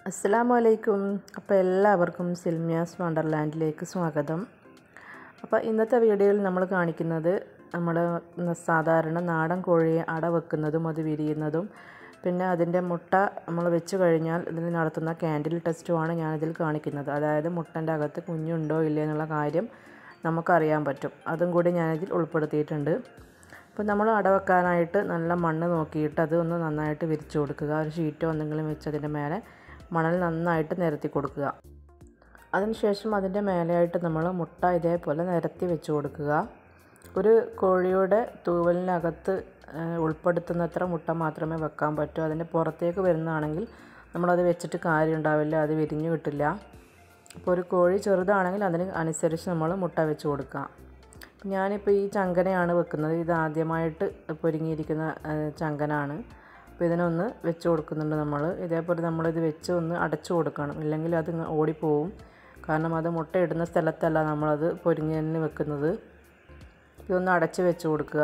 അസ്സലാമു അലൈക്കും അപ്പോൾ എല്ലാവർക്കും സിൽമിയാസ് വണ്ടർലാൻഡിലേക്ക് സ്വാഗതം അപ്പോൾ ഇന്നത്തെ വീഡിയോയിൽ നമ്മൾ കാണിക്കുന്നത് നമ്മൾ സാധാരണ നാടൻ കോഴിയെ അട വെക്കുന്നതും അത് വിരിയുന്നതും പിന്നെ അതിൻ്റെ മുട്ട നമ്മൾ വെച്ച് കഴിഞ്ഞാൽ ഇതിന് നടത്തുന്ന ക്യാൻഡിൽ ടെസ്റ്റുമാണ് ഞാനിതിൽ കാണിക്കുന്നത് അതായത് മുട്ടൻ്റെ അകത്ത് കുഞ്ഞുണ്ടോ ഇല്ലേ എന്നുള്ള കാര്യം നമുക്കറിയാൻ പറ്റും അതും കൂടി ഞാനിതിൽ ഉൾപ്പെടുത്തിയിട്ടുണ്ട് അപ്പോൾ നമ്മൾ അട വെക്കാനായിട്ട് നല്ല മണ്ണ് നോക്കിയിട്ട് അത് ഒന്ന് നന്നായിട്ട് വിരിച്ചു കൊടുക്കുക ഒരു ഷീറ്റോ എന്തെങ്കിലും വെച്ച് അതിൻ്റെ മേലെ മണൽ നന്നായിട്ട് നിരത്തി കൊടുക്കുക അതിനുശേഷം അതിൻ്റെ മേലെയായിട്ട് നമ്മൾ മുട്ട ഇതേപോലെ നിരത്തി വെച്ച് കൊടുക്കുക ഒരു കോഴിയുടെ തൂവലിനകത്ത് ഉൾപ്പെടുത്തുന്നത്ര മുട്ട മാത്രമേ വെക്കാൻ പറ്റൂ അതിൻ്റെ പുറത്തേക്ക് വരുന്നതാണെങ്കിൽ നമ്മളത് വെച്ചിട്ട് കാര്യം ഉണ്ടാവില്ല അത് വിരിഞ്ഞു കിട്ടില്ല അപ്പോൾ ഒരു കോഴി ചെറുതാണെങ്കിൽ അതിന് അനുസരിച്ച് നമ്മൾ മുട്ട വെച്ച് കൊടുക്കുക ഞാനിപ്പോൾ ഈ ചങ്കനയാണ് വെക്കുന്നത് ഇത് ആദ്യമായിട്ട് പൊരുങ്ങിയിരിക്കുന്ന ചങ്കനാണ് അപ്പോൾ ഇതിനൊന്ന് വെച്ച് കൊടുക്കുന്നുണ്ട് നമ്മൾ ഇതേപോലെ നമ്മളിത് വെച്ച് ഒന്ന് അടച്ചു കൊടുക്കണം ഇല്ലെങ്കിൽ അത് ഓടിപ്പോവും കാരണം അത് മുട്ട ഇടുന്ന സ്ഥലത്തല്ല നമ്മളത് പൊരിഞ്ഞതിന് വെക്കുന്നത് ഇതൊന്ന് അടച്ച് വെച്ച് കൊടുക്കുക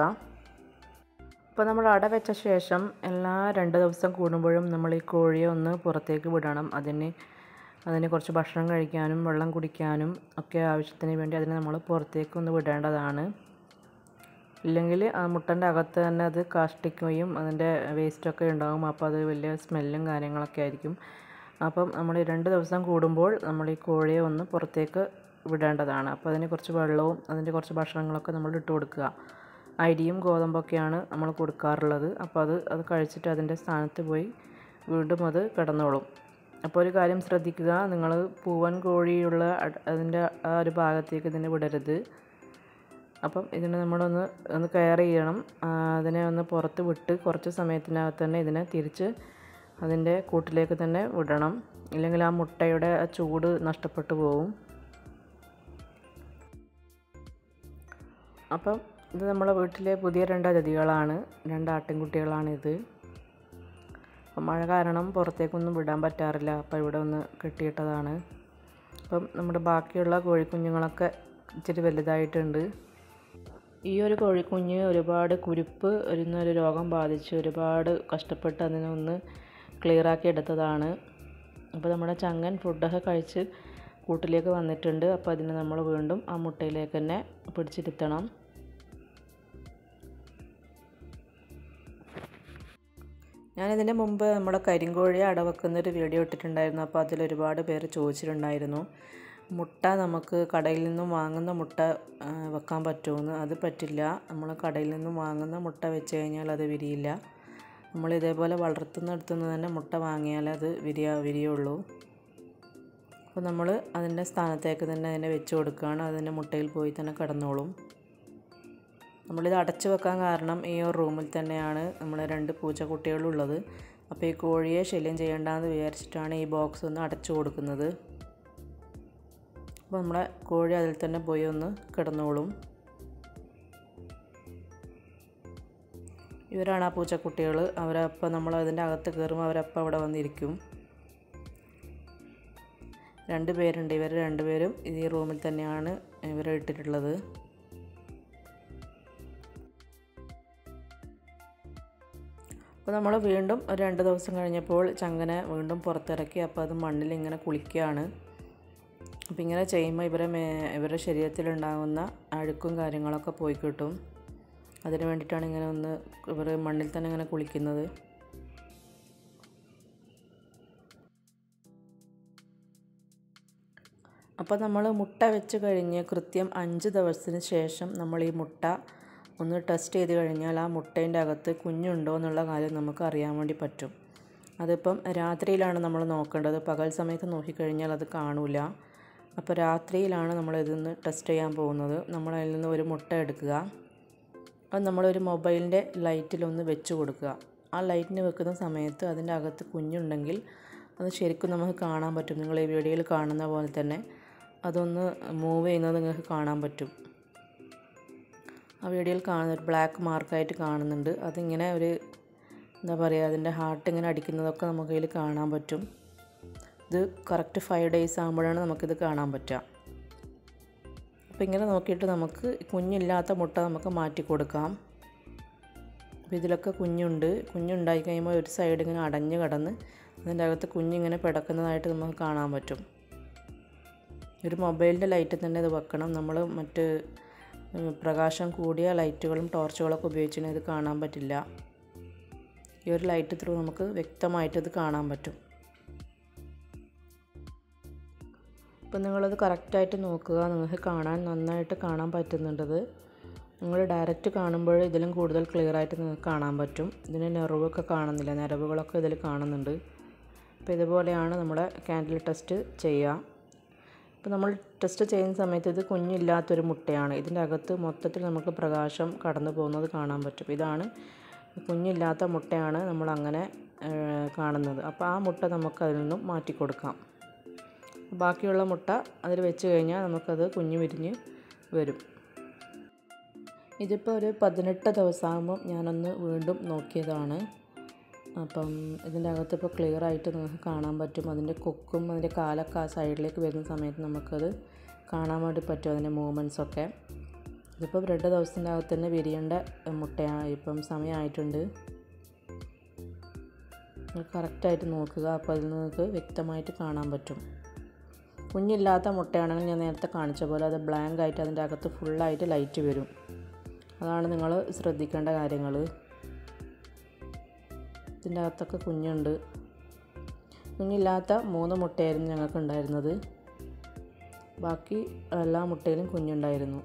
അപ്പോൾ നമ്മൾ അട വെച്ച ശേഷം എല്ലാ രണ്ട് ദിവസം കൂടുമ്പോഴും നമ്മൾ ഈ കോഴിയെ ഒന്ന് പുറത്തേക്ക് വിടണം അതിന് അതിന് കുറച്ച് ഭക്ഷണം കഴിക്കാനും വെള്ളം കുടിക്കാനും ഒക്കെ ആവശ്യത്തിന് വേണ്ടി അതിനെ നമ്മൾ പുറത്തേക്ക് ഒന്ന് വിടേണ്ടതാണ് ഇല്ലെങ്കിൽ ആ മുട്ടൻ്റെ അകത്ത് തന്നെ അത് കാഷ്ടിക്കുകയും അതിൻ്റെ വേസ്റ്റൊക്കെ ഉണ്ടാകും അപ്പോൾ അത് വലിയ സ്മെല്ലും കാര്യങ്ങളൊക്കെ ആയിരിക്കും അപ്പം നമ്മൾ രണ്ട് ദിവസം കൂടുമ്പോൾ നമ്മൾ ഈ കോഴിയെ ഒന്ന് പുറത്തേക്ക് വിടേണ്ടതാണ് അപ്പോൾ അതിന് കുറച്ച് വെള്ളവും അതിൻ്റെ കുറച്ച് ഭക്ഷണങ്ങളൊക്കെ നമ്മൾ ഇട്ട് കൊടുക്കുക അരിയും ഗോതമ്പൊക്കെയാണ് നമ്മൾ കൊടുക്കാറുള്ളത് അപ്പോൾ അത് അത് കഴിച്ചിട്ട് അതിൻ്റെ സ്ഥാനത്ത് പോയി വീണ്ടും അത് കിടന്നോളും അപ്പോൾ ഒരു കാര്യം ശ്രദ്ധിക്കുക നിങ്ങൾ പൂവൻ കോഴിയുള്ള അതിൻ്റെ ആ ഒരു ഭാഗത്തേക്ക് ഇതിനെ വിടരുത് അപ്പം ഇതിനെ നമ്മളൊന്ന് ഒന്ന് കെയർ ചെയ്യണം അതിനെ ഒന്ന് പുറത്ത് വിട്ട് കുറച്ച് സമയത്തിനകത്ത് തന്നെ ഇതിനെ തിരിച്ച് അതിൻ്റെ കൂട്ടിലേക്ക് തന്നെ വിടണം ഇല്ലെങ്കിൽ ആ മുട്ടയുടെ ആ ചൂട് നഷ്ടപ്പെട്ടു പോകും അപ്പം ഇത് നമ്മളെ വീട്ടിലെ പുതിയ രണ്ട് അതിഥികളാണ് രണ്ട് ആട്ടിൻകുട്ടികളാണിത് അപ്പം മഴ കാരണം പുറത്തേക്കൊന്നും വിടാൻ പറ്റാറില്ല അപ്പോൾ ഇവിടെ ഒന്ന് കെട്ടിയിട്ടതാണ് അപ്പം നമ്മുടെ ബാക്കിയുള്ള കോഴിക്കുഞ്ഞുങ്ങളൊക്കെ ഇച്ചിരി വലുതായിട്ടുണ്ട് ഈ ഒരു കോഴിക്കുഞ്ഞ് ഒരുപാട് കുരുപ്പ് വരുന്നൊരു രോഗം ബാധിച്ച് ഒരുപാട് കഷ്ടപ്പെട്ട് അതിനെ ഒന്ന് ക്ലിയറാക്കി എടുത്തതാണ് അപ്പോൾ നമ്മുടെ ചങ്ങൻ ഫുഡൊക്കെ കഴിച്ച് കൂട്ടിലേക്ക് വന്നിട്ടുണ്ട് അപ്പോൾ അതിനെ നമ്മൾ വീണ്ടും ആ മുട്ടയിലേക്ക് തന്നെ പിടിച്ചിരുത്തണം ഞാനിതിൻ്റെ മുമ്പ് നമ്മുടെ കരിങ്കോഴി അടവെക്കുന്ന ഒരു വീഡിയോ ഇട്ടിട്ടുണ്ടായിരുന്നു അപ്പോൾ അതിൽ ഒരുപാട് പേര് ചോദിച്ചിട്ടുണ്ടായിരുന്നു മുട്ട നമുക്ക് കടയിൽ നിന്നും വാങ്ങുന്ന മുട്ട വെക്കാൻ പറ്റുമെന്ന് അത് പറ്റില്ല നമ്മൾ കടയിൽ നിന്നും വാങ്ങുന്ന മുട്ട വെച്ച് കഴിഞ്ഞാൽ അത് വിരിയില്ല നമ്മൾ ഇതേപോലെ വളർത്തുന്നിടത്തുനിന്ന് തന്നെ മുട്ട വാങ്ങിയാൽ അത് വിരിയ വിരിയുള്ളൂ അപ്പോൾ നമ്മൾ അതിൻ്റെ സ്ഥാനത്തേക്ക് തന്നെ അതിനെ വെച്ച് കൊടുക്കുകയാണ് അതിൻ്റെ മുട്ടയിൽ പോയി തന്നെ കിടന്നോളും നമ്മളിത് അടച്ചു വെക്കാൻ കാരണം ഈ ഒരു റൂമിൽ തന്നെയാണ് നമ്മൾ രണ്ട് പൂച്ചക്കുട്ടികളുള്ളത് അപ്പോൾ ഈ കോഴിയെ ശല്യം ചെയ്യേണ്ടെന്ന് വിചാരിച്ചിട്ടാണ് ഈ ബോക്സ് ഒന്ന് അടച്ചു കൊടുക്കുന്നത് അപ്പോൾ നമ്മളെ കോഴി അതിൽ തന്നെ പോയി ഒന്ന് കിടന്നോളും ഇവരാണ് ആ പൂച്ചക്കുട്ടികൾ അവരപ്പം നമ്മൾ അതിൻ്റെ അകത്ത് കയറുമ്പോൾ അവരപ്പം അവിടെ വന്നിരിക്കും രണ്ട് പേരുണ്ട് ഇവർ രണ്ടുപേരും ഈ റൂമിൽ തന്നെയാണ് ഇവരെ ഇട്ടിട്ടുള്ളത് അപ്പോൾ നമ്മൾ വീണ്ടും ഒരു രണ്ട് ദിവസം കഴിഞ്ഞപ്പോൾ ചങ്ങനെ വീണ്ടും പുറത്തിറക്കി അപ്പോൾ അത് മണ്ണിൽ ഇങ്ങനെ കുളിക്കുകയാണ് അപ്പോൾ ഇങ്ങനെ ചെയ്യുമ്പോൾ ഇവരെ മേ ഇവരുടെ ശരീരത്തിലുണ്ടാകുന്ന അഴുക്കും കാര്യങ്ങളൊക്കെ പോയി കിട്ടും അതിന് വേണ്ടിയിട്ടാണ് ഇങ്ങനെ ഒന്ന് ഇവർ മണ്ണിൽ തന്നെ ഇങ്ങനെ കുളിക്കുന്നത് അപ്പോൾ നമ്മൾ മുട്ട വെച്ച് കഴിഞ്ഞ് കൃത്യം അഞ്ച് ദിവസത്തിന് ശേഷം നമ്മൾ ഈ മുട്ട ഒന്ന് ടെസ്റ്റ് ചെയ്ത് കഴിഞ്ഞാൽ ആ മുട്ടേൻ്റെ അകത്ത് കുഞ്ഞുണ്ടോ എന്നുള്ള കാര്യം നമുക്ക് അറിയാൻ വേണ്ടി പറ്റും അതിപ്പം രാത്രിയിലാണ് നമ്മൾ നോക്കേണ്ടത് പകൽ സമയത്ത് നോക്കിക്കഴിഞ്ഞാൽ അത് കാണൂല അപ്പോൾ രാത്രിയിലാണ് നമ്മൾ ഇതിന്ന് ടെസ്റ്റ് ചെയ്യാൻ പോകുന്നത് നമ്മൾ അതിൽ നിന്ന് ഒരു മുട്ട എടുക്കുക അത് നമ്മളൊരു മൊബൈലിൻ്റെ ലൈറ്റിലൊന്ന് വെച്ച് കൊടുക്കുക ആ ലൈറ്റിന് വെക്കുന്ന സമയത്ത് അതിൻ്റെ അകത്ത് കുഞ്ഞുണ്ടെങ്കിൽ അത് ശരിക്കും നമുക്ക് കാണാൻ പറ്റും നിങ്ങൾ ഈ വീഡിയോയിൽ കാണുന്ന പോലെ തന്നെ അതൊന്ന് മൂവ് ചെയ്യുന്നത് നിങ്ങൾക്ക് കാണാൻ പറ്റും ആ വീഡിയോയിൽ കാണുന്ന ഒരു ബ്ലാക്ക് മാർക്കായിട്ട് കാണുന്നുണ്ട് അതിങ്ങനെ ഒരു എന്താ പറയുക അതിൻ്റെ ഹാർട്ട് ഇങ്ങനെ അടിക്കുന്നതൊക്കെ നമുക്ക് അതിൽ കാണാൻ പറ്റും ഇത് കറക്റ്റ് ഫൈവ് ഡേയ്സ് ആകുമ്പോഴാണ് നമുക്കിത് കാണാൻ പറ്റുക അപ്പോൾ ഇങ്ങനെ നോക്കിയിട്ട് നമുക്ക് കുഞ്ഞില്ലാത്ത മുട്ട നമുക്ക് മാറ്റി കൊടുക്കാം അപ്പോൾ ഇതിലൊക്കെ കുഞ്ഞുണ്ട് കുഞ്ഞുണ്ടായി കഴിയുമ്പോൾ ഒരു സൈഡ് ഇങ്ങനെ അടഞ്ഞ് കിടന്ന് അതിൻ്റെ അകത്ത് കുഞ്ഞിങ്ങനെ പിടക്കുന്നതായിട്ട് നമുക്ക് കാണാൻ പറ്റും ഒരു മൊബൈലിൻ്റെ ലൈറ്റിൽ തന്നെ ഇത് വെക്കണം നമ്മൾ മറ്റ് പ്രകാശം കൂടിയ ലൈറ്റുകളും ടോർച്ചുകളൊക്കെ ഉപയോഗിച്ചാൽ ഇത് കാണാൻ പറ്റില്ല ഈ ഒരു ലൈറ്റ് ത്രൂ നമുക്ക് വ്യക്തമായിട്ട് ഇത് കാണാൻ പറ്റും ഇപ്പം നിങ്ങളത് കറക്റ്റായിട്ട് നോക്കുക നിങ്ങൾക്ക് കാണാൻ നന്നായിട്ട് കാണാൻ പറ്റുന്നുണ്ടത് നിങ്ങൾ ഡയറക്റ്റ് കാണുമ്പോൾ ഇതിലും കൂടുതൽ ക്ലിയർ ആയിട്ട് നിങ്ങൾക്ക് കാണാൻ പറ്റും ഇതിന് നെറവൊക്കെ കാണുന്നില്ല ഞരവുകളൊക്കെ ഇതിൽ കാണുന്നുണ്ട് അപ്പോൾ ഇതുപോലെയാണ് നമ്മുടെ ക്യാൻഡിൽ ടെസ്റ്റ് ചെയ്യുക ഇപ്പോൾ നമ്മൾ ടെസ്റ്റ് ചെയ്യുന്ന സമയത്ത് ഇത് കുഞ്ഞില്ലാത്തൊരു മുട്ടയാണ് ഇതിൻ്റെ അകത്ത് മൊത്തത്തിൽ നമുക്ക് പ്രകാശം കടന്നു പോകുന്നത് കാണാൻ പറ്റും ഇതാണ് കുഞ്ഞില്ലാത്ത മുട്ടയാണ് നമ്മൾ അങ്ങനെ കാണുന്നത് അപ്പോൾ ആ മുട്ട നമുക്ക് അതിൽ നിന്നും മാറ്റി കൊടുക്കാം ബാക്കിയുള്ള മുട്ട അതിൽ വെച്ച് കഴിഞ്ഞാൽ നമുക്കത് കുഞ്ഞു വിരിഞ്ഞ് വരും ഇതിപ്പോൾ ഒരു പതിനെട്ട് ദിവസമാകുമ്പം ഞാനൊന്ന് വീണ്ടും നോക്കിയതാണ് അപ്പം ഇതിൻ്റെ അകത്ത് ഇപ്പോൾ ക്ലിയർ ആയിട്ട് നിങ്ങൾക്ക് കാണാൻ പറ്റും അതിൻ്റെ കൊക്കും അതിൻ്റെ കാലൊക്കെ ആ സൈഡിലേക്ക് വരുന്ന സമയത്ത് നമുക്കത് കാണാൻ വേണ്ടി പറ്റും അതിൻ്റെ മൂവ്മെൻറ്റ്സൊക്കെ ഇതിപ്പോൾ രണ്ട് ദിവസത്തിൻ്റെ അകത്ത് തന്നെ വിരിയേണ്ട മുട്ടയാണ് ഇപ്പം സമയമായിട്ടുണ്ട് കറക്റ്റായിട്ട് നോക്കുക അപ്പോൾ അതിൽ നിങ്ങൾക്ക് വ്യക്തമായിട്ട് കാണാൻ പറ്റും കുഞ്ഞില്ലാത്ത മുട്ടയാണെങ്കിൽ ഞാൻ നേരത്തെ കാണിച്ച പോലെ അത് ബ്ലാങ്ക് ആയിട്ട് അതിൻ്റെ അകത്ത് ഫുള്ളായിട്ട് ലൈറ്റ് വരും അതാണ് നിങ്ങൾ ശ്രദ്ധിക്കേണ്ട കാര്യങ്ങൾ ഇതിൻ്റെ അകത്തൊക്കെ കുഞ്ഞുണ്ട് കുഞ്ഞില്ലാത്ത മൂന്ന് മുട്ടയായിരുന്നു ഞങ്ങൾക്ക് ഉണ്ടായിരുന്നത് ബാക്കി എല്ലാ മുട്ടയിലും കുഞ്ഞുണ്ടായിരുന്നു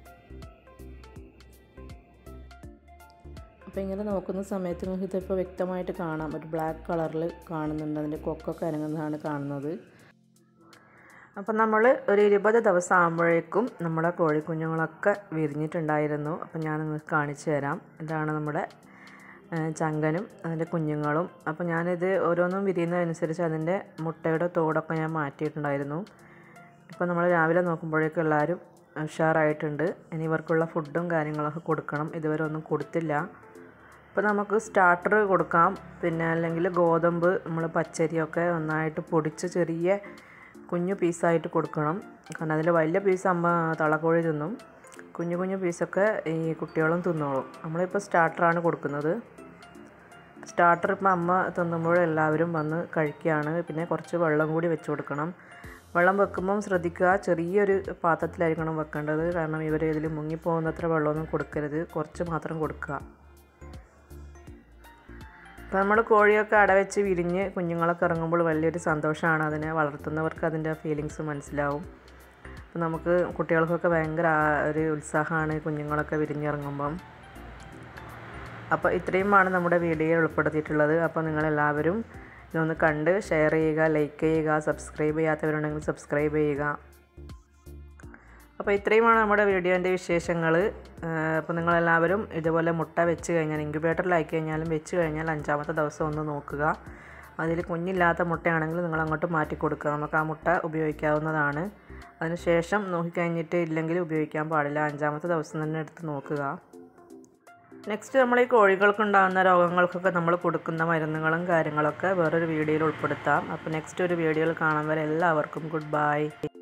അപ്പോൾ ഇങ്ങനെ നോക്കുന്ന സമയത്ത് നിങ്ങൾക്ക് ഇതിപ്പോൾ വ്യക്തമായിട്ട് കാണാം ഒരു ബ്ലാക്ക് കളറിൽ കാണുന്നുണ്ട് അതിൻ്റെ കൊക്കൊക്കെ അനങ്ങുന്നതാണ് കാണുന്നത് അപ്പം നമ്മൾ ഒരു ഇരുപത് ദിവസം ആകുമ്പോഴേക്കും നമ്മുടെ കോഴിക്കുഞ്ഞുങ്ങളൊക്കെ വിരിഞ്ഞിട്ടുണ്ടായിരുന്നു അപ്പം ഞാൻ നിങ്ങൾക്ക് കാണിച്ചു തരാം ഇതാണ് നമ്മുടെ ചങ്കനും അതിൻ്റെ കുഞ്ഞുങ്ങളും അപ്പോൾ ഞാനിത് ഓരോന്നും വിരിയുന്നതനുസരിച്ച് അതിൻ്റെ മുട്ടയുടെ തോടൊക്കെ ഞാൻ മാറ്റിയിട്ടുണ്ടായിരുന്നു ഇപ്പോൾ നമ്മൾ രാവിലെ നോക്കുമ്പോഴേക്കും എല്ലാവരും ഉഷാറായിട്ടുണ്ട് ഇനി ഇവർക്കുള്ള ഫുഡും കാര്യങ്ങളൊക്കെ കൊടുക്കണം ഇതുവരെ ഒന്നും കൊടുത്തില്ല ഇപ്പോൾ നമുക്ക് സ്റ്റാർട്ടർ കൊടുക്കാം പിന്നെ അല്ലെങ്കിൽ ഗോതമ്പ് നമ്മൾ പച്ചരിയൊക്കെ നന്നായിട്ട് പൊടിച്ച് ചെറിയ കുഞ്ഞു പീസായിട്ട് കൊടുക്കണം കാരണം അതിൽ വലിയ പീസ് അമ്മ തളക്കോഴി തിന്നും കുഞ്ഞു കുഞ്ഞു പീസൊക്കെ ഈ കുട്ടികളും തിന്നോളും നമ്മളിപ്പോൾ സ്റ്റാർട്ടറാണ് കൊടുക്കുന്നത് സ്റ്റാർട്ടർ ഇപ്പം അമ്മ തിന്നുമ്പോൾ എല്ലാവരും വന്ന് കഴിക്കുകയാണ് പിന്നെ കുറച്ച് വെള്ളം കൂടി വെച്ച് കൊടുക്കണം വെള്ളം വെക്കുമ്പം ശ്രദ്ധിക്കുക ചെറിയൊരു പാത്രത്തിലായിരിക്കണം വെക്കേണ്ടത് കാരണം ഇവർ ഇതിൽ മുങ്ങിപ്പോകുന്നത്ര വെള്ളമൊന്നും കൊടുക്കരുത് കുറച്ച് മാത്രം കൊടുക്കുക അപ്പോൾ നമ്മൾ കോഴിയൊക്കെ അടവെച്ച് വിരിഞ്ഞ് കുഞ്ഞുങ്ങളൊക്കെ ഇറങ്ങുമ്പോൾ വലിയൊരു സന്തോഷമാണ് അതിനെ വളർത്തുന്നവർക്ക് അതിൻ്റെ ഫീലിങ്സ് മനസ്സിലാവും അപ്പോൾ നമുക്ക് കുട്ടികൾക്കൊക്കെ ഭയങ്കര ഒരു ഉത്സാഹമാണ് കുഞ്ഞുങ്ങളൊക്കെ വിരിഞ്ഞിറങ്ങുമ്പം അപ്പോൾ ഇത്രയുമാണ് നമ്മുടെ വീഡിയോയിൽ ഉൾപ്പെടുത്തിയിട്ടുള്ളത് അപ്പോൾ നിങ്ങളെല്ലാവരും ഇതൊന്ന് കണ്ട് ഷെയർ ചെയ്യുക ലൈക്ക് ചെയ്യുക സബ്സ്ക്രൈബ് ചെയ്യാത്തവരുണ്ടെങ്കിൽ സബ്സ്ക്രൈബ് ചെയ്യുക അപ്പോൾ ഇത്രയുമാണ് നമ്മുടെ വീഡിയോൻ്റെ വിശേഷങ്ങൾ അപ്പോൾ നിങ്ങളെല്ലാവരും ഇതുപോലെ മുട്ട വെച്ച് കഴിഞ്ഞാൽ ഇൻക്യുബേറ്ററിലാക്കി കഴിഞ്ഞാലും വെച്ച് കഴിഞ്ഞാൽ അഞ്ചാമത്തെ ദിവസം ഒന്ന് നോക്കുക അതിൽ കുഞ്ഞില്ലാത്ത മുട്ടയാണെങ്കിൽ നിങ്ങൾ അങ്ങോട്ട് മാറ്റി കൊടുക്കുക നമുക്ക് ആ മുട്ട ഉപയോഗിക്കാവുന്നതാണ് അതിനുശേഷം നോക്കിക്കഴിഞ്ഞിട്ട് ഇല്ലെങ്കിൽ ഉപയോഗിക്കാൻ പാടില്ല അഞ്ചാമത്തെ ദിവസം തന്നെ എടുത്ത് നോക്കുക നെക്സ്റ്റ് നമ്മൾ ഈ കോഴികൾക്ക് ഉണ്ടാകുന്ന രോഗങ്ങൾക്കൊക്കെ നമ്മൾ കൊടുക്കുന്ന മരുന്നുകളും കാര്യങ്ങളൊക്കെ വേറൊരു വീഡിയോയിൽ ഉൾപ്പെടുത്താം അപ്പോൾ നെക്സ്റ്റ് ഒരു വീഡിയോയിൽ കാണാൻ വരെ എല്ലാവർക്കും ഗുഡ് ബൈ